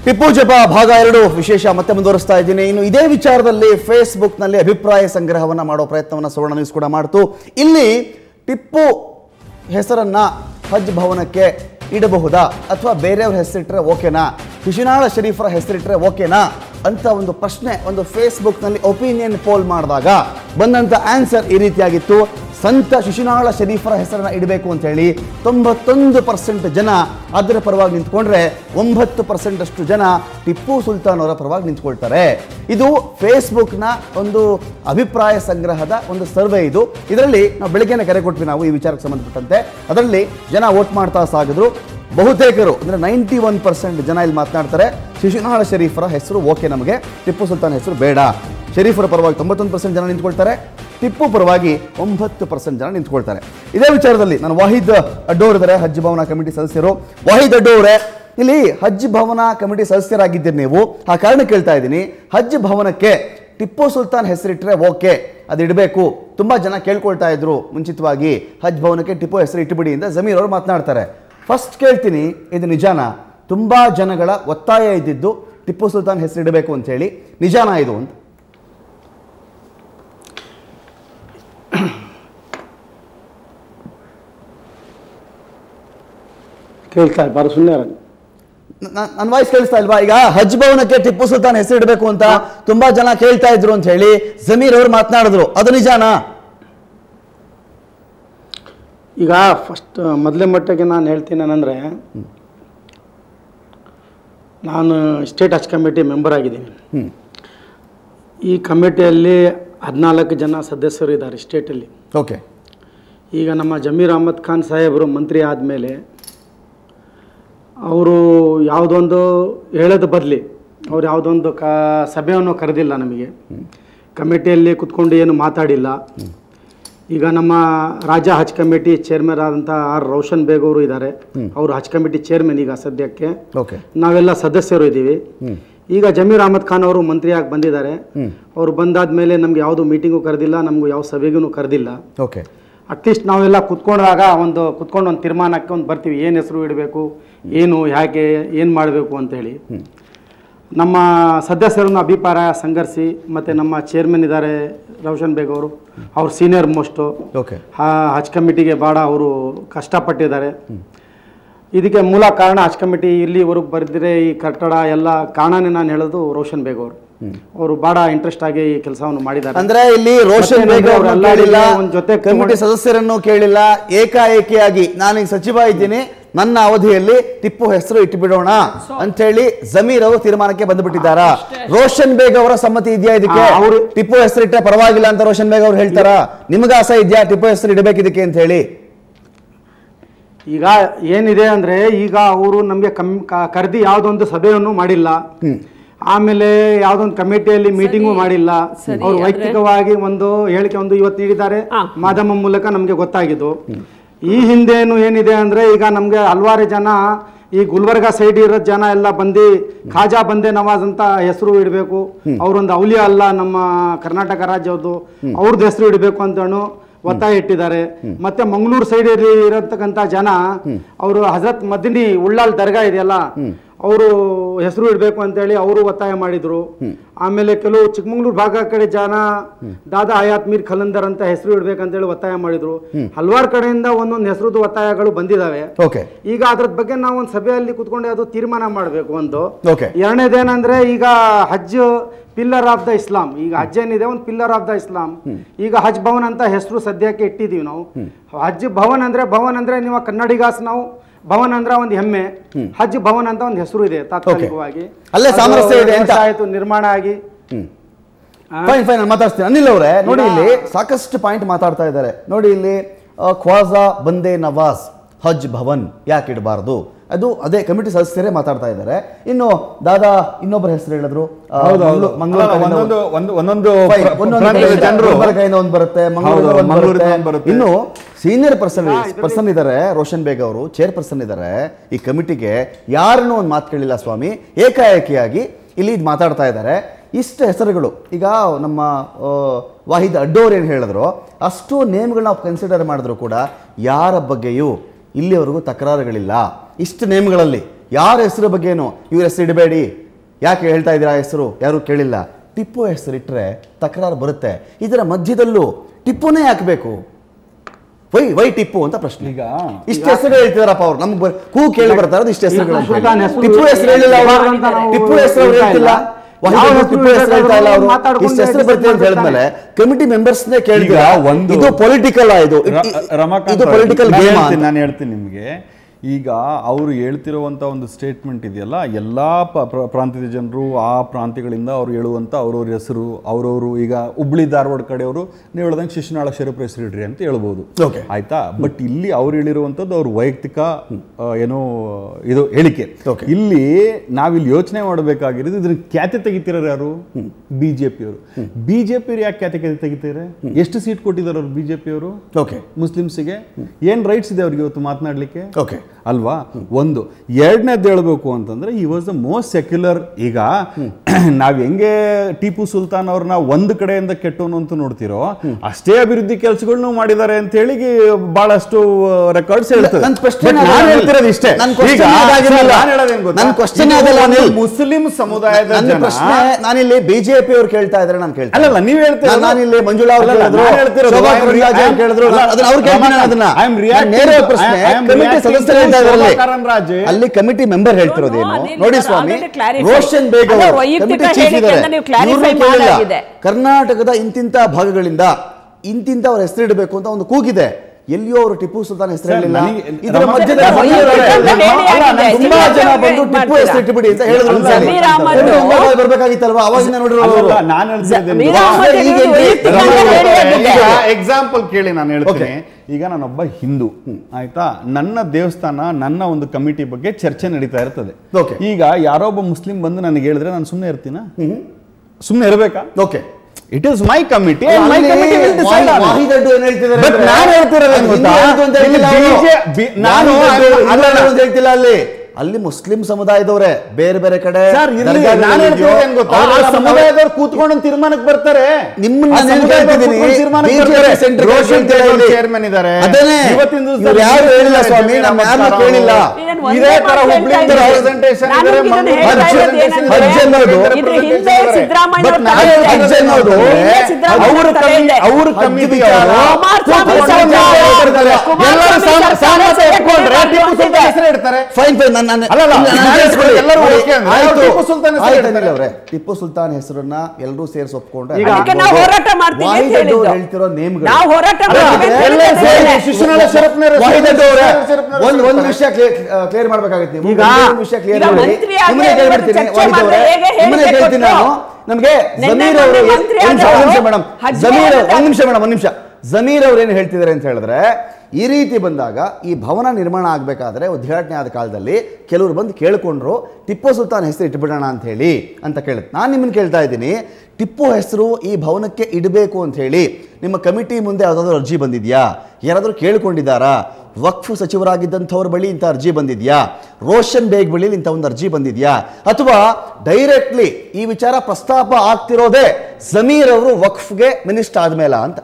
ಟಿಪ್ಪು ಜಪ ಭಾಗ ಎರಡು ವಿಶೇಷ ಮತ್ತೆ ಮುಂದುವರಿಸ್ತಾ ಇದ್ದೀನಿ ಇನ್ನು ಇದೇ ವಿಚಾರದಲ್ಲಿ ಫೇಸ್ಬುಕ್ ನಲ್ಲಿ ಅಭಿಪ್ರಾಯ ಸಂಗ್ರಹವನ್ನ ಮಾಡೋ ಪ್ರಯತ್ನವನ್ನ ಸುವರ್ಣ ನ್ಯೂಸ್ ಕೂಡ ಮಾಡ್ತು ಇಲ್ಲಿ ಟಿಪ್ಪು ಹೆಸರನ್ನ ಹಜ್ ಭವನಕ್ಕೆ ಇಡಬಹುದಾ ಅಥವಾ ಬೇರೆಯವ್ರ ಹೆಸರಿಟ್ರೆ ಓಕೆನಾ ಶಿಶುನಾಳ ಶರೀಫರ ಹೆಸರಿಟ್ರೆ ಓಕೆನಾ ಅಂತ ಒಂದು ಪ್ರಶ್ನೆ ಒಂದು ಫೇಸ್ಬುಕ್ನಲ್ಲಿ ಒಪಿನಿಯನ್ ಪೋಲ್ ಮಾಡಿದಾಗ ಬಂದಂಥ ಆನ್ಸರ್ ಈ ರೀತಿಯಾಗಿತ್ತು ಸಂತ ಶಿಶುನಾಳ ಶರೀಫರ ಹೆಸರನ್ನ ಇಡಬೇಕು ಅಂತ ಹೇಳಿ ತೊಂಬತ್ತೊಂದು ಪರ್ಸೆಂಟ್ ಜನ ಅದರ ಪರವಾಗಿ ನಿಂತ್ಕೊಂಡ್ರೆ ಒಂಬತ್ತು ಪರ್ಸೆಂಟ್ ಅಷ್ಟು ಜನ ಟಿಪ್ಪು ಸುಲ್ತಾನ್ ಅವರ ಪರವಾಗಿ ನಿಂತ್ಕೊಳ್ತಾರೆ ಇದು ಫೇಸ್ಬುಕ್ನ ಒಂದು ಅಭಿಪ್ರಾಯ ಸಂಗ್ರಹದ ಒಂದು ಸರ್ವೆ ಇದು ಇದರಲ್ಲಿ ನಾವು ಬೆಳಗ್ಗೆನೆ ಕರೆ ಕೊಟ್ವಿ ನಾವು ಈ ವಿಚಾರಕ್ಕೆ ಸಂಬಂಧಪಟ್ಟಂತೆ ಅದರಲ್ಲಿ ಜನ ವೋಟ್ ಮಾಡ್ತಾ ಸಾಗಿದ್ರು ಬಹುತೇಕರು ಅಂದರೆ ನೈಂಟಿ ಒನ್ ಪರ್ಸೆಂಟ್ ಜನ ಇಲ್ಲಿ ಮಾತನಾಡ್ತಾರೆ ಶಿಶುನಾಳ ಶರೀಫರ ಹೆಸರು ಓಕೆ ನಮಗೆ ಟಿಪ್ಪು ಸುಲ್ತಾನ್ ಹೆಸರು ಬೇಡ ಶರೀಫರ ಪರವಾಗಿ ತೊಂಬತ್ತೊಂದು ಪರ್ಸೆಂಟ್ ಜನ ನಿಂತ್ಕೊಳ್ತಾರೆ ಟಿಪ್ಪು ಪರವಾಗಿ ಒಂಬತ್ತು ಪರ್ಸೆಂಟ್ ಜನ ನಿಂತ್ಕೊಳ್ತಾರೆ ಇದೇ ವಿಚಾರದಲ್ಲಿ ನಾನು ವಾಹಿದ್ ಅಡ್ಡೋರ್ ಇದ್ದಾರೆ ಹಜ್ ಭವನ ಕಮಿಟಿ ಸದಸ್ಯರು ವಾಹಿದ್ ಅಡ್ಡೋರೆ ಇಲ್ಲಿ ಹಜ್ ಭವನ ಕಮಿಟಿ ಸದಸ್ಯರಾಗಿದ್ದೀರಿ ನೀವು ಆ ಕಾರಣ ಕೇಳ್ತಾ ಇದ್ದೀನಿ ಹಜ್ ಭವನಕ್ಕೆ ಟಿಪ್ಪು ಸುಲ್ತಾನ್ ಹೆಸರಿಟ್ಟರೆ ಓಕೆ ಅದು ಇಡಬೇಕು ತುಂಬ ಜನ ಕೇಳ್ಕೊಳ್ತಾ ಇದ್ರು ಮುಂಚಿತವಾಗಿ ಹಜ್ ಭವನಕ್ಕೆ ಟಿಪ್ಪು ಹೆಸರು ಇಟ್ಟುಬಿಡಿ ಅಂತ ಜಮೀರ್ ಅವರು ಮಾತನಾಡ್ತಾರೆ ಫಸ್ಟ್ ಕೇಳ್ತೀನಿ ಇದು ನಿಜಾನ ತುಂಬ ಜನಗಳ ಒತ್ತಾಯ ಇದ್ದಿದ್ದು ಟಿಪ್ಪು ಸುಲ್ತಾನ್ ಹೆಸರು ಇಡಬೇಕು ಅಂತ ಹೇಳಿ ನಿಜಾನ ಇದು ಅಂತ ಕೇಳ್ತಾ ಬಾರ ಸುಮ್ಮನೆ ನನ್ನ ವಾಯ್ಸ್ ಕೇಳಿಸ್ತಾ ಇಲ್ವಾ ಈಗ ಹಜ್ ಭವನಕ್ಕೆ ಟಿಪ್ಪು ಸುಲ್ತಾನ್ ಹೆಸರು ಇಡಬೇಕು ಅಂತ ತುಂಬಾ ಜನ ಕೇಳ್ತಾ ಇದ್ರು ಅಂತ ಹೇಳಿ ಜಮೀರ್ ಅವರು ಮಾತನಾಡಿದ್ರು ಅದು ನಿಜಾನಾ ಈಗ ಫಸ್ಟ್ ಮೊದಲೇ ಮಟ್ಟಿಗೆ ನಾನು ಹೇಳ್ತೀನಿ ಏನಂದರೆ ನಾನು ಸ್ಟೇಟ್ ಹಜ್ ಕಮಿಟಿ ಮೆಂಬರ್ ಆಗಿದ್ದೀನಿ ಹ್ಮ್ ಈ ಕಮಿಟಿಯಲ್ಲಿ ಹದಿನಾಲ್ಕು ಜನ ಸದಸ್ಯರು ಇದ್ದಾರೆ ಸ್ಟೇಟಲ್ಲಿ ಓಕೆ ಈಗ ನಮ್ಮ ಜಮೀರ್ ಅಹಮದ್ ಖಾನ್ ಸಾಹೇಬರು ಮಂತ್ರಿ ಆದಮೇಲೆ ಅವರು ಯಾವುದೊಂದು ಹೇಳೋದು ಬದಲಿ ಅವ್ರು ಯಾವುದೊಂದು ಕ ಸಭೆಯನ್ನು ಕರೆದಿಲ್ಲ ನಮಗೆ ಕಮಿಟಿಯಲ್ಲಿ ಕುತ್ಕೊಂಡು ಏನು ಮಾತಾಡಿಲ್ಲ ಈಗ ನಮ್ಮ ರಾಜ್ಯ ಹಜ್ ಕಮಿಟಿ ಚೇರ್ಮನ್ ಆದಂಥ ಆರ್ ರೋಷನ್ ಬೇಗ್ ಅವರು ಇದ್ದಾರೆ ಅವರು ಹಜ್ ಕಮಿಟಿ ಚೇರ್ಮನ್ ಈಗ ಸದ್ಯಕ್ಕೆ ಓಕೆ ನಾವೆಲ್ಲ ಸದಸ್ಯರು ಇದ್ದೀವಿ ಈಗ ಜಮೀರ್ ಅಹಮದ್ ಖಾನ್ ಅವರು ಮಂತ್ರಿಯಾಗಿ ಬಂದಿದ್ದಾರೆ ಅವರು ಬಂದಾದ ಮೇಲೆ ನಮ್ಗೆ ಯಾವುದು ಮೀಟಿಂಗು ಕರೆದಿಲ್ಲ ನಮಗೂ ಯಾವ ಸಭೆಗೂ ಕರೆದಿಲ್ಲ ಓಕೆ ಅಟ್ಲೀಸ್ಟ್ ನಾವೆಲ್ಲ ಕುತ್ಕೊಂಡಾಗ ಒಂದು ಕುತ್ಕೊಂಡು ಒಂದು ತೀರ್ಮಾನಕ್ಕೆ ಒಂದು ಬರ್ತೀವಿ ಏನು ಹೆಸರು ಇಡಬೇಕು ಏನು ಯಾಕೆ ಏನು ಮಾಡಬೇಕು ಅಂತೇಳಿ ನಮ್ಮ ಸದಸ್ಯರನ್ನು ಅಭಿಪ್ರಾಯ ಸಂಘರ್ಸಿ ಮತ್ತು ನಮ್ಮ ಚೇರ್ಮನ್ ಇದ್ದಾರೆ ರೋಷನ್ ಬೇಗ್ ಅವರು ಅವ್ರು ಸೀನಿಯರ್ ಮೋಸ್ಟು ಓಕೆ ಹಜ್ ಕಮಿಟಿಗೆ ಭಾಳ ಅವರು ಕಷ್ಟಪಟ್ಟಿದ್ದಾರೆ ಇದಕ್ಕೆ ಮೂಲ ಕಾರಣ ಹಜ್ ಕಮಿಟಿ ಇಲ್ಲಿವರೆಗೂ ಬರೆದಿರೆ ಈ ಕಟ್ಟಡ ಎಲ್ಲ ಕಾರಣನೇ ನಾನು ಹೇಳೋದು ರೋಷನ್ ಬೇಗ್ ಅವರು ಅವರು ಭಾಳ ಇಂಟ್ರೆಸ್ಟ್ ಆಗಿ ಈ ಕೆಲಸವನ್ನು ಮಾಡಿದ್ದಾರೆ ಅಂದ್ರೆ ಇಲ್ಲಿ ರೋಷನ್ ಮತ್ತೆ ಬೇಗ್ ಅವ್ರನ್ನ ಅವ್ರೆಲ್ಲ ಕೇಳಿಲ್ಲ ಒಂದ್ ಜೊತೆ ಕಮಿಟಿ ಸದಸ್ಯರನ್ನು ಕೇಳಿಲ್ಲ ಏಕಾಏಕಿಯಾಗಿ ನಾನೀಗ ಸಚಿವ ಇದ್ದೀನಿ ನನ್ನ ಅವಧಿಯಲ್ಲಿ ಟಿಪ್ಪು ಹೆಸರು ಇಟ್ಟುಬಿಡೋಣ ಅಂತ ಹೇಳಿ ಜಮೀರ್ ಅವರು ತೀರ್ಮಾನಕ್ಕೆ ಬಂದುಬಿಟ್ಟಿದ್ದಾರಾ ರೋಷನ್ ಬೇಗ್ ಅವರ ಸಮ್ಮತಿ ಇದೆಯಾ ಇದಕ್ಕೆ ಆ, ಅವ್ರು- ಟಿಪ್ಪು ಹೆಸರಿಟ್ಟರೆ ಪರವಾಗಿಲ್ಲ ಅಂತ ರೋಷನ್ ಬೇಗ್ ಅವ್ರು ಹೇಳ್ತಾರಾ ನಿಮ್ಗ ಆಸೆ ಇದೆಯಾ ಟಿಪ್ಪು ಹೆಸರು ಇಡಬೇಕು ಇದಕ್ಕೆ ಅಂತ ಹೇಳಿ ಈಗ ಏನಿದೆ ಅಂದ್ರೆ ಈಗ ಅವರು ನಮಗೆ ಕಮ್ ಕ- ಕರೆದಿ ಯಾವುದೊಂದು ಸಭೆಯನ್ನು ಮಾಡಿಲ್ಲ ಆಮೇಲೆ ಯಾವುದೊಂದು ಕಮಿಟಿಯಲ್ಲಿ ಮೀಟಿಂಗು ಮಾಡಿಲ್ಲ ಅವರು ವೈಯಕ್ತಿಕವಾಗಿ ಒಂದು ಹೇಳಿಕೆ ಒಂದು ಇವತ್ತು ನೀಡಿದ್ದಾರೆ ಮಾಧ್ಯಮ ಮೂಲಕ ನಮಗೆ ಗೊತ್ತಾಗಿದ್ದು ಈ ಹಿಂದೇನು ಏನಿದೆ ಅಂದ್ರೆ ಈಗ ನಮಗೆ ಹಲವಾರು ಜನ ಈ ಗುಲ್ಬರ್ಗ ಸೈಡ್ ಇರೋ ಜನ ಎಲ್ಲ ಬಂದು ಖಾಜಾ ಬಂದೆ ನವಾಜ್ ಅಂತ ಹೆಸರು ಇಡಬೇಕು ಅವರೊಂದು ಔಲಿಯ ಅಲ್ಲ ನಮ್ಮ ಕರ್ನಾಟಕ ರಾಜ್ಯದ್ದು ಅವ್ರದ್ದು ಹೆಸರು ಇಡಬೇಕು ಅಂತೇನು ಒತ್ತಾಯ ಇಟ್ಟಿದ್ದಾರೆ ಮತ್ತೆ ಮಂಗಳೂರು ಸೈಡ್ ಇರತಕ್ಕಂತ ಜನ ಅವರು ಹಜರತ್ ಮದಿನಿ ಉಳ್ಳಾಲ್ ದರ್ಗಾ ಇದೆಯಲ್ಲ ಅವರು ಹೆಸರು ಇಡಬೇಕು ಅಂತೇಳಿ ಅವರು ಒತ್ತಾಯ ಮಾಡಿದ್ರು ಆಮೇಲೆ ಕೆಲವು ಚಿಕ್ಕಮಂಗ್ಳೂರು ಭಾಗ ಕಡೆ ಜನ ದಾದಾ ಹಯಾತ್ ಮೀರ್ ಖಲಂದರ್ ಅಂತ ಹೆಸರು ಇಡ್ಬೇಕಂತೇಳಿ ಒತ್ತಾಯ ಮಾಡಿದ್ರು ಹಲವಾರು ಕಡೆಯಿಂದ ಒಂದೊಂದು ಹೆಸರುದು ಒತ್ತಾಯಗಳು ಬಂದಿದಾವೆ ಓಕೆ ಈಗ ಅದ್ರ ಬಗ್ಗೆ ನಾವು ಒಂದು ಸಭೆಯಲ್ಲಿ ಕುತ್ಕೊಂಡು ಅದು ತೀರ್ಮಾನ ಮಾಡಬೇಕು ಒಂದು ಓಕೆ ಎರಡನೇದೇನಂದ್ರೆ ಈಗ Haj pillar of the Islam ಈಗ ಹಜ್ ಏನಿದೆ ಒಂದು ಪಿಲ್ಲರ್ ಆಫ್ ದ ಇಸ್ಲಾಂ ಈಗ ಹಜ್ ಭವನ್ ಅಂತ ಹೆಸರು ಸದ್ಯಕ್ಕೆ ಇಟ್ಟಿದೀವಿ ನಾವು ಹಜ್ ಭವನ್ ಅಂದ್ರೆ ಭವನ್ ಅಂದ್ರೆ ನೀವು ಕನ್ನಡಿಗಾಸ್ ನಾವು ಭವನ್ ಅಂದ್ರೆ ಒಂದು ಹೆಮ್ಮೆ ಹಜ್ ಭವನ್ ಅಂತ ಒಂದು ಹೆಸರು ಇದೆ ತಾತ್ಕಾಲಿಕವಾಗಿ ಅಲ್ಲೇ ಅದು ಸಾಮರಸ್ಯ ಇದೆ ಎರಡು ಅಂತ. ವರ್ಷ ಆಯ್ತು ನಿರ್ಮಾಣ ಆಗಿ ಫೈನ್ ಫೈನ್ ನಾನು ಮಾತಾಡ್ತೀನಿ ಅನಿಲ್ ಅವರೇ ನೋಡಿ ಇಲ್ಲಿ ಸಾಕಷ್ಟು ಪಾಯಿಂಟ್ ಮಾತಾಡ್ತಾ ಇದ್ದಾರೆ ನೋಡಿ ಇಲ್ಲಿ ಆ, ಖ್ವಾಜಾ ಬಂದೆ ನವಾಜ್ ಹಜ್ ಭವನ್ ಯಾಕೆ ಇಡಬಾರ್ದು ಅದು ಅದೇ ಕಮಿಟಿ ಸದಸ್ಯರೇ ಮಾತಾಡ್ತಾ ಇದ್ದಾರೆ ಇನ್ನು ದಾದಾ ಇನ್ನೊಬ್ಬರ ಹೆಸರು ಹೇಳಿದ್ರು ಆ, ಹೌದು, ಹೌದು. ಮಂಗ್ಳೂ- ಮಂಗ್ಳೂರು ಅಲ್ಲ, ಕಡೆಯಿಂದ ಒಂದೊಂದು ಒಂದು ಒಂದೊಂದು Fine. ಪ್ರ- ಒಂದೊಂದು ಪ್ರಾಂತ್ಯದ ಕಡೆ ಜನರು ಗುಲ್ಬರ್ಗದಿಂದ ಒಂದು ಬರುತ್ತೆ ಮಂಗಳೂರಿಂದ ಹೌದು, ಒಂದು ಮಂಗಳೂರಿಂದ ಬರುತ್ತೆ. ಒಂದು ಬರುತ್ತೆ. ಇನ್ನು ಸೀನಿಯರ್ ಪರ್ಸನ್ ಪರ್ಸನ್ ಇದ್ದಾರೆ ರೋಷನ್ ಬೇಗ್ ಅವರು ಚೇರ್ ಪರ್ಸನ್ ಇದ್ದಾರೆ ಈ ಕಮಿಟಿಗೆ ಯಾರನ್ನೂ ಒಂದು ಮಾತು ಕೇಳಿಲ್ಲ ಸ್ವಾಮಿ ಏಕಾಏಕಿಯಾಗಿ ಇಲ್ಲಿ ಇದು ಮಾತಾಡ್ತಾ ಇದ್ದಾರೆ ಇಷ್ಟು ಹೆಸರುಗಳು ಈಗ ನಮ್ಮ ಆ, ವಾಹಿದ್ ಅಡ್ಡೋರ್ ಏನು ಹೇಳಿದ್ರು ಅಷ್ಟು ನೇಮ್ಗಳನ್ನ ನಾವು ಕನ್ಸಿಡರ್ ಮಾಡಿದ್ರು ಕೂಡ ಯಾರ ಬಗ್ಗೆಯೂ ಇಲ್ಲಿವರೆಗೂ ತಕರಾರುಗಳಿಲ್ಲ ಇಷ್ಟು ನೇಮ್ಗಳಲ್ಲಿ ಯಾರ ಹೆಸರು ಬಗ್ಗೆನೂ ಇವ್ರ ಹೆಸರು ಇಡಬೇಡಿ ಯಾಕೆ ಹೇಳ್ತಾ ಇದ್ದೀರಾ ಹೆಸರು ಯಾರು ಕೇಳಿಲ್ಲ ಟಿಪ್ಪು ಹೆಸರು ಇಟ್ಟರೆ ತಕರಾರು ಬರುತ್ತೆ ಇದರ ಮಧ್ಯದಲ್ಲೂ ಟಿಪ್ಪುನೇ ಹಾಕಬೇಕು ವೈ ವೈ ಟಿಪ್ಪು ಅಂತ ಪ್ರಶ್ನೆ ಈಗ ಇಷ್ಟು ಹೆಸರು ಹೇಳ್ತಿದಾರಪ್ಪ ಅವ್ರು ನಮ್ಗೆ ಬರ್- ಕೂ ಕೇಳಿ ಬರ್ತಾರೆ ಅದು ಇಷ್ಟು ಹೆಸರುಗಳು ಅಂತ ಹೇಳಿ. ಸುಲ್ತಾನ್ ಹೆಸರು ಟಿಪ್ಪು ಹೆಸರು ಹೇಳಿಲ್ಲ ಅವರು ಅಂತ ನಾವು ಟಿಪ್ಪು ಹೆಸರು ಅವ್ರು ಹೇಳ್ತಿಲ್ಲ ವಾಹಿದ್ ಯಾವ ಅವ್ರು ಹೆಸರು ಟಿಪ್ಪು ಹೆಸರು ಹೇಳ್ತಾ ಇಲ್ಲ ಅವರು ಮಾತಾಡ್ಕೊಂಡು ಇಷ್ಟು ಹೆಸರು ಬರ್ತೀವಿ ಅಂತ ಹೇಳಿದ್ಮೇಲೆ ಕಮಿಟಿ ಮೆಂಬರ್ಸ್ನೇ ಕೇಳಿದ್ರೆ ಈಗ ಒಂದು- ಇದು ಪೊಲಿಟಿಕಲ್ ಇದು ರ- ರಮಾಕಾಂತ್ ಇದು ಪೊಲಿಟಿಕಲ್ ನಾನು ಗೇಮ್ ಹೇಳ್ತೀನಿ, ನಾನು ಹೇಳ್ತೀನಿ ನಿಮಗೆ ಈಗ ಅವರು ಹೇಳ್ತಿರುವಂಥ ಒಂದು ಸ್ಟೇಟ್ಮೆಂಟ್ ಇದೆಯಲ್ಲ ಎಲ್ಲ ಪ- ಪ್ರ- ಪ್ರಾಂತ್ಯದ ಜನರು ಆ ಪ್ರಾಂತ್ಯಗಳಿಂದ ಅವ್ರು ಹೇಳುವಂಥ ಅವ್ರವ್ರ ಹೆಸರು ಅವ್ರವರು ಈಗ ಹುಬ್ಳಿ ಧಾರವಾಡ ಕಡೆಯವರು ನೀವು ಹೇಳ್ದಂಗೆ ಶಿಶುನಾಳ ಶರೀಫ್ ಹೆಸರು ಇಡ್ರಿ ಅಂತ ಹೇಳ್ಬೋದು Okay. ಆಯ್ತಾ ಬಟ್ ಇಲ್ಲಿ ಅವ್ರು ಹೇಳಿರುವಂಥದ್ದು ಅವ್ರ ವೈಯಕ್ತಿಕ ಆ, ಏನೋ ಇದು ಹೇಳಿಕೆ Okay. ಇಲ್ಲಿ ನಾವಿಲ್ಲಿ ಯೋಚನೆ ಮಾಡಬೇಕಾಗಿರೋದು ಇದ್ರ ಖ್ಯಾತೆ ತೆಗಿತಿರೋರು ಯಾರು ಬಿ ಜೆ ಪಿಯವರು ಬಿ ಜೆ ಪಿಯವರು ಯಾಕೆ ಖ್ಯಾತೆ ತೆಗಿತಾರೆ ಎಷ್ಟು ಸೀಟ್ ಕೊಟ್ಟಿದ್ದಾರೆ ಅವ್ರು ಬಿ ಜೆ ಪಿಯವರು ಓಕೆ ಮುಸ್ಲಿಮ್ಸಿಗೆ ಏನು ರೈಟ್ಸ್ ಇದೆ ಅವ್ರಿಗೆ ಇವತ್ತು ಮಾತನಾಡಲಿಕ್ಕೆ ಓಕೆ ಅಲ್ವಾ ಒಂದು ಎರಡನೇದು ಹೇಳ್ಬೇಕು ಅಂತಂದ್ರೆ ಈ ವಾಸ್ ದ ಮೋಸ್ಟ್ ಸೆಕ್ಯುಲರ್ ಈಗ ನಾವ್ ಹೆಂಗೆ ಟಿಪ್ಪು ಸುಲ್ತಾನ್ ಅವ್ರನ್ನ ಒಂದು ಕಡೆಯಿಂದ ಕೆಟ್ಟವನು ಅಂತ ನೋಡ್ತಿರೋ ಅಷ್ಟೇ ಅಭಿವೃದ್ಧಿ ಕೆಲಸಗಳನ್ನು ಮಾಡಿದ್ದಾರೆ ಅಂತ ಹೇಳಿ ಬಹಳಷ್ಟು ರೆಕಾರ್ಡ್ಸ್ ಹೇಳ್ತದೆ ನನ್ question But ಅದಲ್ಲ ನಾನ್ ಅನಿಲ್. ಹೇಳ್ತಿರೋದು ಇಷ್ಟೇ ನನ್ question ಈಗ ಅದಾಗಿರಲ್ಲ. ನಾನ್ ಹೇಳೋದೇನ್ ಗೊತ್ತಾ? ನನ್ question ಇದು ಅದಲ್ಲ ಒಂದು ಅನಿಲ್. ಮುಸ್ಲಿಂ ಸಮುದಾಯದ ನನ್ನ ಜನ ಪ್ರಶ್ನೆ ನಾನಿಲ್ಲಿ ಬಿಜೆಪಿ ಅವ್ರು ಕೇಳ್ತಾ ಇದ್ರೆ ನಾನು ಕೇಳ್ತಾ ಅಲ್ಲಲ್ಲ ನೀವ್ ಹೇಳ್ತೀರ ನಾನಿಲ್ಲಿ ಮಂಜುಳಾ ಅವ್ರು ಅಲ್ಲಲ್ಲ, ಕೇಳಿದ್ರು ನಾನ್ ಹೇಳ್ತಿರೋದು, ಶೋಭಾ I am ಕರಂದ್ಲಾಜೆ ಅವ್ರು re- ಕೇಳಿದ್ರು ಅಲ್ಲ, ಅದನ್ನ ಅವ್ರು ಕೇಳ್ತೀನಿ ನಾನು ಅದನ್ನ I am reacting ನೇರ to- ಪ್ರಶ್ನೆ I am ಕಮಿಟಿ reacting ಸದಸ್ಯರು to ಹೇಳ್ತಾ ಇದ್ರಲ್ಲಿ ಶೋಭಾ ಕರಂದ್ಲಾಜೆ. ಅಲ್ಲಿ ಕಮಿಟಿ ಮೆಂಬರ್ ಹೇಳ್ತಿರೋದೇನು No, ಅನಿಲ್, ನೋಡಿ ನಾನು ಸ್ವಾಮಿ already clarify- ರೋಷನ್ ಬೇಗ್ ಅಲ್ಲ, ಅವರು ವೈಯಕ್ತಿಕ ಕಮಿಟಿ ಚೀಫ್ ಇದ್ದಾರೆ ಹೇಳಿಕೆಯನ್ನ ನೀವು clarify ಇವ್ರನ್ನ ಕೇಳಿಲ್ಲ. ಮಾಡಾಗಿದೆ. ಕರ್ನಾಟಕದ ಇಂತಿಂತ ಭಾಗಗಳಿಂದ ಇಂತಿಂತ ಅವ್ರ ಹೆಸರು ಇಡಬೇಕು ಅಂತ ಒಂದು ಕೂಗಿದೆ ಎಲ್ಲಿಯೋ ಅವರು ಟಿಪ್ಪು ಸುಲ್ತಾನ್ ಹೆಸರು ಸರ್, ಹೇಳಿಲ್ಲ ನನಗೆ- ಇದರ ರಮ- ಮಧ್ಯದಲ್ಲಿ ರಮ- ಸಮೀರ್ ಅವರೇ, ರಮ- ಅಲ್ಲ, ರಮ- ನಾನು ತುಂಬಾ ರಮ- ಜನ ರಮ- ಬಂದು ರಮ- ಟಿಪ್ಪು ಹೆಸರು ಇಟ್ಟುಬಿಡಿ ಅಂತ ಹೇಳಿದ್ರು ಅಲ್ಲ, ಒಂದ್ಸಲಿ. ಸಮೀರ್ ಅಹಮದ್ ಎರಡು ಒಂದಾಗಿ ಬರ್ಬೇಕಾಗಿತ್ತಲ್ವಾ ಅವಾಗಿಂದ ನೋಡಿರೋ ಅಲ್ಲಲ್ಲ, ನಾನು ಹೇಳ್ತಿರೋದೇನು ಸಮೀರ್ ಗೊತ್ತಾ? ಅಹಮದ್ ಈಗ ಹೇಳಿದ್ದು ವೈಯಕ್ತಿಕ ರಮ- ಅಂತ ಹೇಳಿ ರಮ- ಆಗಿದೆ. ಈಗ ಎಕ್ಸಾಂಪಲ್ ಕೇಳಿ ನಾನು ಹೇಳ್ತೀನಿ Okay. ಈಗ ನಾನೊಬ್ಬ ಹಿಂದೂ ಆಯ್ತಾ ನನ್ನ ದೇವಸ್ಥಾನ ನನ್ನ ಒಂದು ಕಮಿಟಿ ಬಗ್ಗೆ ಚರ್ಚೆ ನಡೀತಾ ಇರ್ತದೆ Okay. ಈಗ ಯಾರೋ ಒಬ್ಬ ಮುಸ್ಲಿಂ ಬಂದು ನನಗೆ ಹೇಳಿದ್ರೆ ನಾನು ಸುಮ್ಮನೆ ಇರ್ತೀನ ಸುಮ್ಮನೆ ಇರಬೇಕಾ okay it is my committee my ಅಲ್ಲಿ ಕಮಿಟಿ ವಾಹಿ- ವಾಹಿದ್ ಅಡ್ಡು ಏನ್ ಹೇಳ್ತಿದ್ದಾರೆ But ಅಂದ್ರೆ, ನಾನು ಹೇಳ್ತಿರೋದು ಅದು ಗೊತ್ತಾ? ಹಿಂದೂ ಅಂತ ಹೇಳ್ತಿಲ್ಲ ಇಲ್ಲಿ ಅವರು. BJ ಬಿ- ನಾನು ವಾಹಿದ್ ಅಡ್ಡು ಅಲ್ಲ, ಹಿಂದೂ ಅಲ್ಲ. ಅಂತ ಹೇಳ್ತಿಲ್ಲ ಅಲ್ಲಿ ಅಲ್ಲಿ ಮುಸ್ಲಿಂ ಸಮುದಾಯದವರೇ ಬೇರೆ ಬೇರೆ ಕಡೆ ಸರ್ ಇರ್ಲಿ ದರ್ಗಾಗಳು ನಾನು ಇದೆಯೋ, ಹೇಳ್ತಿರೋದು ಏನ್ ಗೊತ್ತಾ ಅವ್ರೆಲ್ಲ ಆ ಸಮುದಾಯದವ್ರು ಕೂತ್ಕೊಂಡು ತೀರ್ಮಾನಕ್ಕೆ ಬರ್ತಾರೆ ನಿಮ್ಮನ್ನ ಆ ನಾನು ಸಮುದಾಯದವ್ರು ಹೇಳ್ತಿದ್ದೀನಿ, ಕೂತ್ಕೊಂಡು ತೀರ್ಮಾನಕ್ಕೆ BJP ಬರ್ತಾರೆ. ಸೆಂಟ್ರಲ್ ರೋಷನ್ ಗೌರ್ಮೆಂಟ್ ಬೇಗ್ ಅಲ್ಲಿ. ಚೇರ್ಮನ್ ಇದ್ದಾರೆ ಅದನ್ನೇ ಇವತ್ತಿನ ದಿವಸದಲ್ಲಿ ಇವ್ರು ಯಾರು ಹೇಳಿಲ್ಲ ಸ್ವಾಮಿ ಜಮೀರ್ ನಮ್ಮ ಅಹಮದ್ ಯಾರನ್ನೂ ಖಾನ್ ಕೇಳಿಲ್ಲ ಅವರು. ಇದನ್ನ ಒಂದೇ ಇದೇ ತರ ಮಾತು ಹುಬ್ಳಿ ಹೇಳ್ತಾ ಇದ್ದೀನಿ. representation ನಾನು ಇದ್ದಾರೆ, ಇದನ್ನ ಮಂಗಳೂರು ಹೇಳ್ತಾ ಇರೋದು representation ಏನಂದ್ರೆ, ಹಜ್ ಅನ್ನೋದು ಇದ್ರ ಹಿಂದೆ ಸಿದ್ದರಾಮಯ್ಯ ಬಟ್ ಅವ್ರ ನಾನು ತಲೆ ಇದೆ. ಹಜ್ ಅನ್ನೋದು ಹಿಂದೆ ಸಿದ್ದರಾಮಯ್ಯ ಅವ್ರ ಅವ್ರ ತಲೆ ಇದೆ. ಅವ್ರ ಹಜ್ ಕಮಿಟಿ ವಿಚಾರ, ಕುಮಾರಸ್ವಾಮಿ ಕೂತ್ಕೊಂಡು ಸರ್ಕಾರ, ಮಾತಾಡ್ತಾರೆ. ಕುಮಾರಸ್ವಾಮಿ ಎಲ್ಲರೂ ಸಾಮ- ಸರ್ಕಾರ ಸಾಮರ್ಥ್ಯ ಇಟ್ಕೊಂಡ್ರೆ ಟಿಪ್ಪು ಸುಲ್ತಾನ್ ಇದೆ. ಹೆಸರು ಇಡ್ತಾರೆ ಫೈನ್ ಫೈನ್ ನಾನು ನಾನು ಅಲ್ಲಲ್ಲ, ನಾನು ನಾನು ಕೇಳಿಸ್ಕೊಳ್ಳಿ. ಎಲ್ಲರೂ ನೋಡಿ, ಓಕೆ ಅಂದ್ರೆ ಆಯ್ತು. ಟಿಪ್ಪು ಸುಲ್ತಾನ್ ಹೆಸರು ಆಯ್ತು ಹೇಳ್ತಾರೆ. ಅನಿಲ್ ಅವರೇ ಟಿಪ್ಪು ಸುಲ್ತಾನ್ ಹೆಸರನ್ನ ಎಲ್ಲರೂ ಸೇರಿಸಿ ಒಪ್ಕೊಂಡ್ರೆ ಈಗ ಅದಕ್ಕೆ ನಾವು ಹೋರಾಟ ಮಾಡ್ತೀವಿ ಅಂತ ವಾಹಿದ್ ಅಡ್ಡು ಹೇಳಿದ್ದು. ಹೇಳ್ತಿರೋ ನೇಮ್ಗಳು ನಾವು ಹೋರಾಟ ಅಲ್ಲ, ಮಾಡ್ತೀವಿ ಅಂತ ಎಲ್ಲ ಹೇಳಿದ್ದು ಸೇರಿ ಅದೇ. ಶಿಶುನಾಳ ಶರತ್ನವರ ಹೆಸರು- ವಾಹಿದ್ ಅಡ್ಡು ಅವರೇ, ಶರತ್ನವರ ಒಂದ್ ಹೆಸರು ಒಂದು ಇಡ್ತಾರೆ. ವಿಷಯ ಕ್ಲಿಯರ್ ಮಾಡ್ಬೇಕಾಗುತ್ತೆ ನೀವು. ಈಗ- ಒಂದು ವಿಷಯ ಕ್ಲಿಯರ್ ಈಗ ಮಾಡಿ ಮಂತ್ರಿ ಆಗಿ ನಿಮ್ಮನ್ನೇ ಕೇಳ್ಬಿಡ್ತೀನಿ ಚರ್ಚೆ ವಾಹಿದ್ ಮಾಡಿದ್ರೆ ಅವರೇ, ಹೇಗೆ ಹೇಳಿಕೆ ನಿಮ್ಮನ್ನೇ ಕೇಳ್ತೀನಿ ಕೊಟ್ರು? ನಾನು ನಮ್ಗೆ ನಿನ್ನೆ ಜಮೀರ್ ಅವರು ಮೊನ್ನೆ ಮಂತ್ರಿ ಒಂದ್ ನಿಮಿಷ, ಒಂದ್ ನಿಮಿಷ ಮೇಡಮ್ ಹಜ್ಗೆ ಜಮೀರ್ ಹೋದಾಗ- ಒಂದ್ ನಿಮಿಷ ಮೇಡಮ್ ಒಂದ್ ನಿಮಿಷ ಜಮೀರ್ ಅವ್ರು ಏನು ಹೇಳ್ತಿದ್ದಾರೆ ಅಂತ ಹೇಳಿದ್ರೆ ಈ ರೀತಿ ಬಂದಾಗ ಈ ಭವನ ನಿರ್ಮಾಣ ಆಗಬೇಕಾದ್ರೆ ಉದ್ಘಾಟನೆ ಆದ ಕಾಲದಲ್ಲಿ ಕೆಲವರು ಬಂದು ಕೇಳ್ಕೊಂಡ್ರು ಟಿಪ್ಪು ಸುಲ್ತಾನ್ ಹೆಸರು ಇಟ್ಬಿಡೋಣ ಅಂತ ಹೇಳಿ ಅಂತ ಕೇಳಿದ್ ನಾನು ನಿಮ್ಮನ್ನ ಕೇಳ್ತಾ ಇದ್ದೀನಿ ಟಿಪ್ಪು ಹೆಸರು ಈ ಭವನಕ್ಕೆ ಇಡಬೇಕು ಅಂತ ಹೇಳಿ ನಿಮ್ಮ ಕಮಿಟಿ ಮುಂದೆ ಯಾವುದಾದ್ರೂ ಅರ್ಜಿ ಬಂದಿದೆಯಾ ಯಾರಾದರೂ ಕೇಳ್ಕೊಂಡಿದ್ದಾರಾ ವಕ್ಫ್ ಸಚಿವರಾಗಿದ್ದಂಥವ್ರ ಬಳಿ ಇಂಥ ಅರ್ಜಿ ಬಂದಿದೆಯಾ ರೋಷನ್ ಬೇಗ್ ಬಳಿ ಇಂಥ ಒಂದು ಅರ್ಜಿ ಬಂದಿದೆಯಾ ಅಥವಾ ಡೈರೆಕ್ಟ್ಲಿ ಈ ವಿಚಾರ ಪ್ರಸ್ತಾಪ ಆಗ್ತಿರೋದೇ ಜಮೀರ್ ಅವರು ವಕ್ಫ್ಗೆ ಮಿನಿಸ್ಟರ್ ಆದ್ಮೇಲ ಅಂತ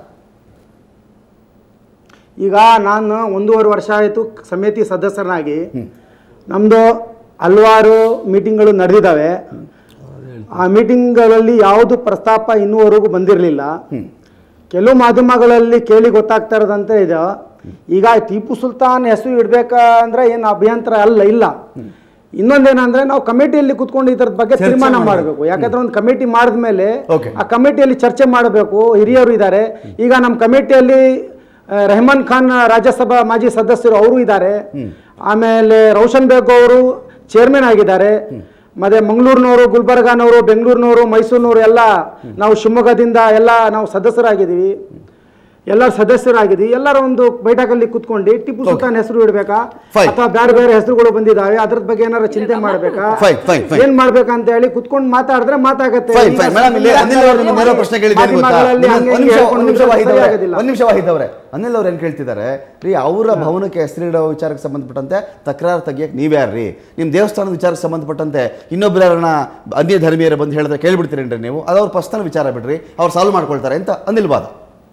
ಈಗ ನಾನು ಒಂದೂವರೆ ವರ್ಷ ಆಯಿತು ಸಮಿತಿ ಸದಸ್ಯನಾಗಿ ನಮ್ಮದು ಹಲವಾರು ಮೀಟಿಂಗ್ಗಳು ನಡೆದಿದ್ದಾವೆ ಆ ಮೀಟಿಂಗ್ಗಳಲ್ಲಿ ಯಾವುದು ಪ್ರಸ್ತಾಪ ಇನ್ನೂವರೆಗೂ ಬಂದಿರಲಿಲ್ಲ ಕೆಲವು ಮಾಧ್ಯಮಗಳಲ್ಲಿ ಕೇಳಿ ಗೊತ್ತಾಗ್ತಾ ಇರೋದಂತೆ ಇದೆ ಈಗ ಟಿಪ್ಪು ಸುಲ್ತಾನ್ ಹೆಸರು ಇಡ್ಬೇಕಂದ್ರೆ ಏನು ಅಭ್ಯಂತರ ಅಲ್ಲ ಇಲ್ಲ ಇನ್ನೊಂದೇನಂದ್ರೆ ನಾವು ಕಮಿಟಿಯಲ್ಲಿ ಕುತ್ಕೊಂಡು ಇದ್ರದ ಬಗ್ಗೆ ತೀರ್ಮಾನ ಮಾಡಬೇಕು ಯಾಕಂದ್ರೆ ಒಂದು ಕಮಿಟಿ ಮಾಡಿದ್ಮೇಲೆ Okay. ಆ ಕಮಿಟಿಯಲ್ಲಿ ಚರ್ಚೆ ಮಾಡಬೇಕು ಹಿರಿಯರು ಇದ್ದಾರೆ ಈಗ ನಮ್ಮ ಕಮಿಟಿಯಲ್ಲಿ ಆ, ರೆಹಮಾನ್ ಖಾನ್ ರಾಜ್ಯಸಭಾ ಮಾಜಿ ಸದಸ್ಯರು ಅವರು ಇದ್ದಾರೆ ಆಮೇಲೆ ರೋಷನ್ ಬೇಗ್ ಅವರು ಚೇರ್ಮನ್ ಆಗಿದ್ದಾರೆ ಮತ್ತೆ ಮಂಗಳೂರಿನವರು ಗುಲ್ಬರ್ಗಾನವರು ಬೆಂಗಳೂರಿನವರು ಮೈಸೂರಿನವರು ಎಲ್ಲ ನಾವು ಶಿವಮೊಗ್ಗದಿಂದ ಎಲ್ಲ ನಾವು ಸದಸ್ಯರಾಗಿದ್ದೀವಿ ಎಲ್ಲರೂ ಸದಸ್ಯರಾಗಿದ್ದೀವಿ ಎಲ್ಲರ ಒಂದು ಬೈಠಕಲ್ಲಿ ಕುತ್ಕೊಂಡು ಟಿಪ್ಪು ಸುಲ್ತಾನ್ ಹೆಸರು ಇಡಬೇಕಾ Fine. ಅಥವಾ ಬೇರೆ ಬೇರೆ ಹೆಸರುಗಳು ಬಂದಿದ್ದಾವೆ ಅದ್ರ ಬಗ್ಗೆ ಏನಾರ ಚಿಂತೆ ಮಾಡಬೇಕಾ Fine, fine, fine. ಏನ್ ಮಾಡ್ಬೇಕಂತ ಹೇಳಿ ಕುತ್ಕೊಂಡು ಮಾತಾಡಿದ್ರೆ ಮಾತಾಗತ್ತೆ ಫೈನ್ ಈಗ ಫೈನ್ ಮೇಡಮ್ ಇಲ್ಲಿ ಅನಿಲ್ ಅವರು ನಿಮ್ಮ ನೇರ ಪ್ರಶ್ನೆ ಕೇಳಿದ್ದೇನೆ ಗೊತ್ತಾ ಮಾಧ್ಯಮಗಳಲ್ಲಿ ನಿಮ್ಮ- ಹಂಗೆ ಒಂದ್ ನಿಮಿಷ ಹೇಳ್ಕೊಂಡು ಒಂದ್ ನಿಮಿಷ ವಾಹಿದ್ ಸರಿ ಅವರೇ ಆಗೋದಿಲ್ಲ. ಒಂದ್ ನಿಮಿಷ ವಾಹಿದ್ ಅವರೇ ಅನಿಲ್ ಅವ್ರು ಏನ್ ಕೇಳ್ತಿದ್ದಾರೆ ರೀ ಅವರ ಭವನಕ್ಕೆ ಹೆಸರಿಡೋ ವಿಚಾರಕ್ಕೆ ಸಂಬಂಧಪಟ್ಟಂತೆ ತಕರಾರು ತೆಗಿಯಕ್ಕೆ ನೀವ್ಯಾರ್ರಿ ನಿಮ್ಮ ದೇವಸ್ಥಾನದ ವಿಚಾರಕ್ಕೆ ಸಂಬಂಧಪಟ್ಟಂತೆ ಇನ್ನೊಬ್ಬರ ಯಾರನ್ನ ಅನ್ಯ ಧರ್ಮೀಯರ ಬಂದು ಹೇಳಿದ್ರೆ ಕೇಳ್ಬಿಡ್ತೀರೇನ್ರಿ ನೀವು ಅದು ಅವ್ರ ಪರ್ಸನಲ್ ವಿಚಾರ ಬಿಡ್ರಿ ಅವ್ರು ಸಾಲ್ವ್ ಮಾಡ್ಕೊಳ್ತಾರೆ ಅಂತ ಅನಿಲ್ ವಾದ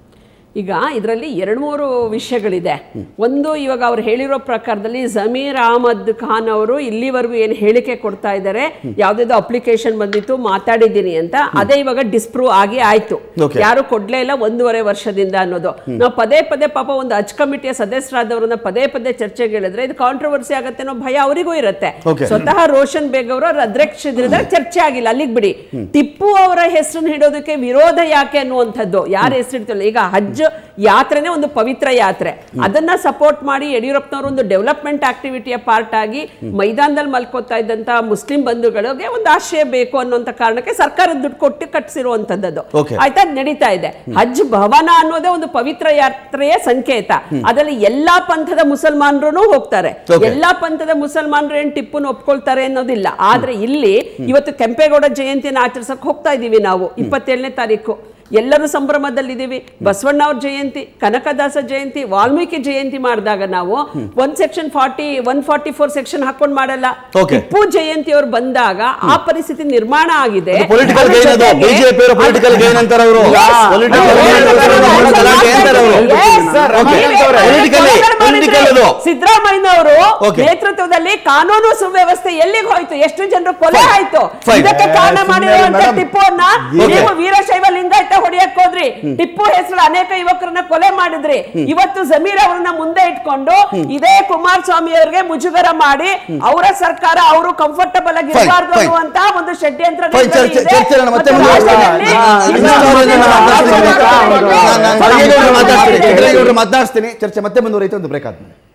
ಈಗ ಇದರಲ್ಲಿ ಎರಡು ಮೂರು ವಿಷಯಗಳಿದೆ ಒಂದು ಇವಾಗ ಅವ್ರು ಹೇಳಿರೋ ಪ್ರಕಾರದಲ್ಲಿ ಜಮೀರ್ ಅಹಮದ್ ಖಾನ್ ಅವರು ಇಲ್ಲಿವರೆಗೂ ಏನು ಹೇಳಿಕೆ ಕೊಡ್ತಾ ಇದ್ದಾರೆ ಯಾವ್ದಾದ್ರು ಅಪ್ಲಿಕೇಶನ್ ಬಂದಿತ್ತು ಮಾತಾಡಿದ್ದೀನಿ ಅಂತ ಅದೇ ಇವಾಗ ಡಿಸ್ಪ್ರೂವ್ ಆಗಿ ಆಯ್ತು Okay. ಯಾರು ಕೊಡ್ಲೇ ಇಲ್ಲ ಒಂದೂವರೆ ವರ್ಷದಿಂದ ಅನ್ನೋದು ನಾವು ಪದೇ ಪದೇ ಪಾಪ ಒಂದು ಅಜ್ ಕಮಿಟಿಯ ಸದಸ್ಯರಾದವ್ರನ್ನ ಪದೇ ಪದೇ ಚರ್ಚೆಗೆ ಹೇಳಿದ್ರೆ ಇದು ಕಾಂಟ್ರವರ್ಸಿ ಆಗತ್ತೆ ಅನ್ನೋ ಭಯ ಅವರಿಗೂ ಇರುತ್ತೆ Okay. ಸ್ವತಃ ರೋಷನ್ ಬೇಗ್ ಅವರು ಅವ್ರ ಅಧ್ಯಕ್ಷದ್ರಿಂದ ಚರ್ಚೆ ಆಗಿಲ್ಲ ಅಲ್ಲಿಗೆ ಬಿಡಿ ಟಿಪ್ಪು ಅವರ ಹೆಸರನ್ನು ಹಿಡೋದಕ್ಕೆ ವಿರೋಧ ಯಾಕೆ ಅನ್ನುವಂಥದ್ದು ಯಾರ ಹೆಸರಿಡ್ತಿಲ್ಲ ಈಗ ಹಜ್ ಯಾತ್ರೆನೇ ಒಂದು ಪವಿತ್ರ ಯಾತ್ರೆ ಅದನ್ನ ಸಪೋರ್ಟ್ ಮಾಡಿ ಯಡಿಯೂರಪ್ಪನವರು ಒಂದು ಡೆವಲಪ್ಮೆಂಟ್ ಆಕ್ಟಿವಿಟಿಯ ಪಾರ್ಟ್ ಆಗಿ ಮೈದಾನದಲ್ಲಿ ಮಲ್ಕೋತಾ ಇದ್ದಂತ ಮುಸ್ಲಿಂ ಬಂಧುಗಳಿಗೆ ಒಂದು ಆಶ್ರಯ ಬೇಕು ಅನ್ನುವಂತ ಕಾರಣಕ್ಕೆ ಸರ್ಕಾರ ದುಡ್ಡು ಕೊಟ್ಟು ಕಟ್ಟಿಸಿರುವಂತದ್ದು Okay. ಆಯ್ತಾ ಅದ್ ನಡೀತಾ ಇದೆ ಹಜ್ ಭವನ ಅನ್ನೋದೇ ಒಂದು ಪವಿತ್ರ ಯಾತ್ರೆಯ ಸಂಕೇತ ಅದರಲ್ಲಿ ಎಲ್ಲಾ ಪಂಥದ ಮುಸಲ್ಮಾನರು ಹೋಗ್ತಾರೆ Okay. ಎಲ್ಲಾ ಪಂಥದ ಮುಸಲ್ಮಾನರು ಏನ್ ಟಿಪ್ಪುನ ಒಪ್ಕೊಳ್ತಾರೆ ಅನ್ನೋದಿಲ್ಲ ಆದ್ರೆ ಇಲ್ಲಿ ಇವತ್ತು ಕೆಂಪೇಗೌಡ ಜಯಂತಿಯನ್ನು ಆಚರಿಸಕ್ ಹೋಗ್ತಾ ಇದೀವಿ ನಾವು ಇಪ್ಪತ್ತೇಳನೇ ತಾರೀಕು ಎಲ್ಲರೂ ಸಂಭ್ರಮದಲ್ಲಿದ್ದೀವಿ ಬಸವಣ್ಣ ಅವ್ರ ಜಯಂತಿ ಕನಕದಾಸ ಜಯಂತಿ ವಾಲ್ಮೀಕಿ ಜಯಂತಿ ಮಾಡಿದಾಗ ನಾವು ಒಂದ್ section forty one forty four section ಹಾಕೊಂಡ್ ಮಾಡಲ್ಲ Okay. ಟಿಪ್ಪು ಜಯಂತಿ ಅವ್ರು ಬಂದಾಗ ಆ ಪರಿಸ್ಥಿತಿ ನಿರ್ಮಾಣ ಆಗಿದೆ ಪೊಲಿಟಿಕಲ್ ಅದ್ರ ಗೈನ್ ಅದು ಜೊತೆಗೆ- ಬಿಜೆಪಿ ಅವರು ಪೊಲಿಟಿಕಲ್ ಗೈನ್ ಅಂತಾರೆ ಅವರು Yes. ಪೊಲಿಟಿಕಲ್ ಅವ್ರು ಗೈನ್ ಗಲಾಟೆ ಅಂತಾರೆ ಅವರು Yes. ಸರ್, ನೀವೇ ಅವರೇ. Politically, ಮಾಡಿದ್ರೆ political ಅದು. ಸಿದ್ದರಾಮಯ್ಯನವರು Okay. ನೇತೃತ್ವದಲ್ಲಿ ಕಾನೂನು ಸುವ್ಯವಸ್ಥೆ ಎಲ್ಲಿಗೆ ಹೋಯ್ತು ಎಷ್ಟು ಜನರು ಕೊಲೆ Fine. ಆಯ್ತು Fine. ಇದಕ್ಕೆ ಕಾರಣ ಸುಮ್ನೆ ಮಾಡಿರುವಂತ madam. ಟಿಪ್ಪುವನ್ನ Okay. ನೀವು ವೀರಶೈವ ಲಿಂಗಾಯತ ಹೊಡೆಯಕ್ ಹೋದ್ರಿ ಟಿಪ್ಪು ಹೆಸರು ಅನೇಕ ಯುವಕರನ್ನ ಕೊಲೆ ಮಾಡಿದ್ರಿ ಇವತ್ತು ಜಮೀರ್ ಅವರನ್ನ ಮುಂದೆ ಇಟ್ಕೊಂಡು ಇದೇ ಕುಮಾರಸ್ವಾಮಿ ಅವರಿಗೆ ಮುಜುಗರ ಮಾಡಿ ಅವರ ಸರ್ಕಾರ ಅವರು ಕಂಫರ್ಟಬಲ್ ಆಗಿ Fine, ಇರಬಾರ್ದು fine. ಅನ್ನುವಂತ ಒಂದು ಷಡ್ಯಂತ್ರ Fine, ಚರ್ಚೆ- ಇದೆ. ಚರ್ಚೆ ನಾನು ಮತ್ತೆ ಮತ್ತು ಮುಂದುವರಿಸ್ತೀನಿ. ರಾಜ್ಯದಲ್ಲಿ ನಾನು ಇನ್ನು ಇನ್ಸ್ಟಾಲ್ಮೆಂಟ್ ಮುಂದೆ ಮಾತಾಡ್ತೀನಿ. ರಾಜ್ಯದಲ್ಲಿ ನಾನು- ನಾನು ಖರ್ಗೆಗೌಡ್ರು ಮಾತಾಡ್ತೀನಿ ಇದೆ. ಖರ್ಗೆಗೌಡ್ರು ಮಾತನಾಡಿಸ್ತೀನಿ ಚರ್ಚೆ ಮತ್ತೆ ಮುಂದುವರಿಯುತ್ತೆ ಒಂದು ಬ್ರೇಕ್ ಆದ್ಮೇಲೆ